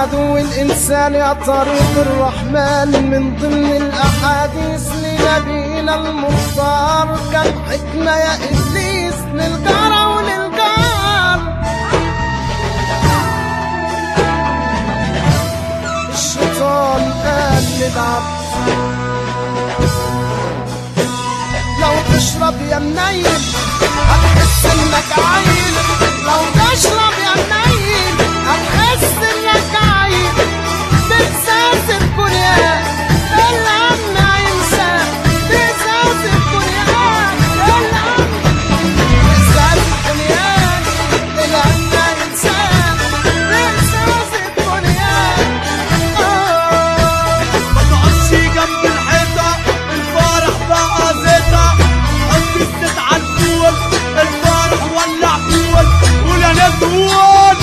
عدو الإنسان يا طريق الرحمن من ضمن الأحاديث لنبينا المختار كان حكمة يا إبليس للجارة وللجار الشيطان قال للعبد لو تشرب يا منيل هتحس انك عيل لو تشرب يا منيل هتحس انك عيل بإحساس الكريان الهم هينسى بإحساس الكريان الهم بإحساس الكريان الهم هينسى بإحساس الكريان آه ما تقعدش جنب الحيطة الفرح بقى زيطة حط الزيت على الفول الفرح ولع فول قول يا ناس قول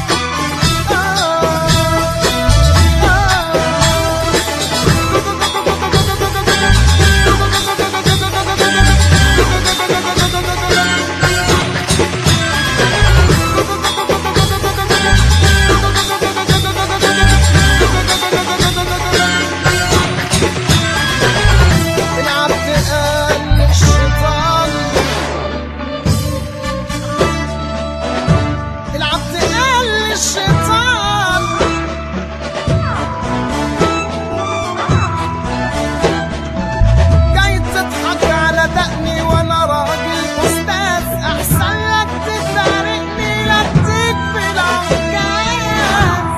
العبد قال للشيطان العبد قال للشيطان جاي تضحك على دقني وانا راجل استاذ احسن لك تفارقني لا تكفي العكاز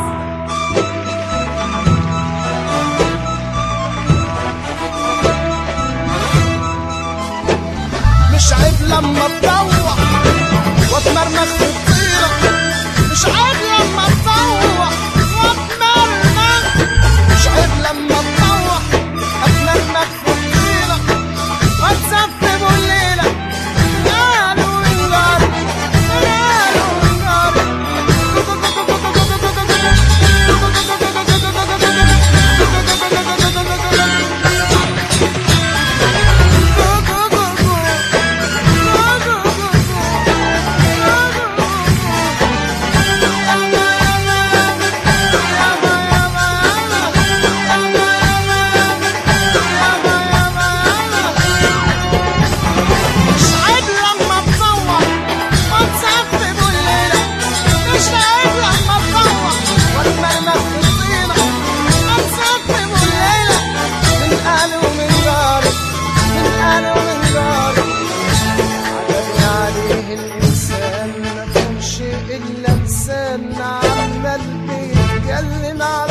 مش عيب لما تطوح واتمرمخ في الطيرة مش عيب لما تطوح واتمرمخ مش عيب لما تطوح اتمرمخ في الطيرة واتسفب الليلة قالوا انجار قالوا انجار مش عيب لما تطوع وتسفب الليلة مش عيب لما تطوع وتمرمخ في الطينة وتسفب الليلة من أهل ومن داري من أهل ومن داري عجبني عليه الإنسان ما كانش إلا لسان عمال بيتكلم على